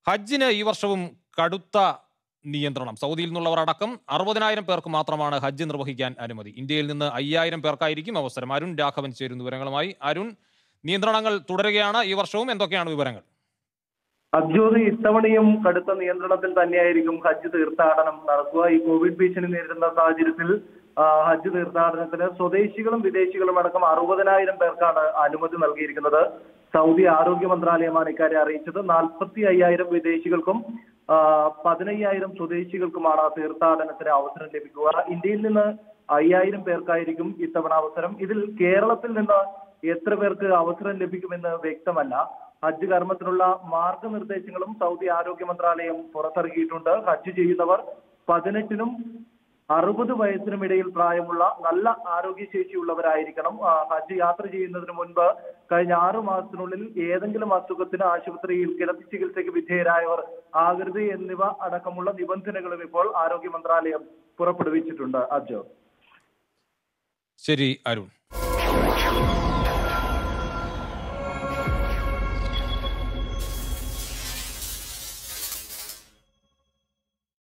ഹജ്ജിന് ഈ വർഷവും കടുത്ത നിയന്ത്രണം സൗദിയിൽ നിന്നുള്ളവർ അടക്കം അറുപതിനായിരം പേർക്ക് മാത്രമാണ് ഹജ്ജ് നിർവഹിക്കാൻ അനുമതി ഇന്ത്യയിൽ നിന്ന് അയ്യായിരം പേർക്കായിരിക്കും അവസരം അരുൺ രാഘവൻ ചേരുന്നു വിവരങ്ങളുമായി അരുൺ നിയന്ത്രണങ്ങൾ തുടരുകയാണ് ഈ വർഷവും എന്തൊക്കെയാണ് വിവരങ്ങൾ അബ്ജോദ് ഇത്തവണയും കടുത്ത നിയന്ത്രണത്തിൽ തന്നെയായിരിക്കും ഹജ്ജ് തീർത്ഥാടനം നടക്കുക ഈ കോവിഡ് ഭീഷണി നേരിടുന്ന സാഹചര്യത്തിൽ ആ, ഹജ്ജ് തീർത്ഥാടനത്തിന് സ്വദേശികളും വിദേശികളും അടക്കം അറുപതിനായിരം പേർക്കാണ് അനുമതി നൽകിയിരിക്കുന്നത് സൗദി ആരോഗ്യ മന്ത്രാലയമാണ് ഇക്കാര്യം അറിയിച്ചത് നാൽപ്പത്തി അയ്യായിരം വിദേശികൾക്കും ആ, പതിനയ്യായിരം സ്വദേശികൾക്കുമാണ് തീർത്ഥാടനത്തിന് അവസരം ലഭിക്കുക ഇന്ത്യയിൽ നിന്ന് അയ്യായിരം പേർക്കായിരിക്കും ഇത്തവണ അവസരം ഇതിൽ കേരളത്തിൽ നിന്ന് എത്ര പേർക്ക് അവസരം ലഭിക്കുമെന്ന് വ്യക്തമല്ല ഹജ്ജ് കർമ്മത്തിനുള്ള മാർഗനിർദ്ദേശങ്ങളും സൗദി ആരോഗ്യ മന്ത്രാലയം പുറത്തിറക്കിയിട്ടുണ്ട് ഹജ്ജ് ചെയ്യുന്നവർ പതിനെട്ടിനും അറുപത് വയസ്സിനും ഇടയിൽ പ്രായമുള്ള നല്ല ആരോഗ്യശേഷിയുള്ളവരായിരിക്കണം ആ, ഹജ്ജ് യാത്ര ചെയ്യുന്നതിന് മുൻപ് കഴിഞ്ഞ ആറു മാസത്തിനുള്ളിൽ ഏതെങ്കിലും അസുഖത്തിന് ആശുപത്രിയിൽ കിടത്തി ചികിത്സയ്ക്ക് വിധേയരായവർ ആകരുത് എന്നിവ അടക്കമുള്ള നിബന്ധനകളും ഇപ്പോൾ ആരോഗ്യ മന്ത്രാലയം പുറപ്പെടുവിച്ചിട്ടുണ്ട് അബ്ജോ ശരി അരുൺ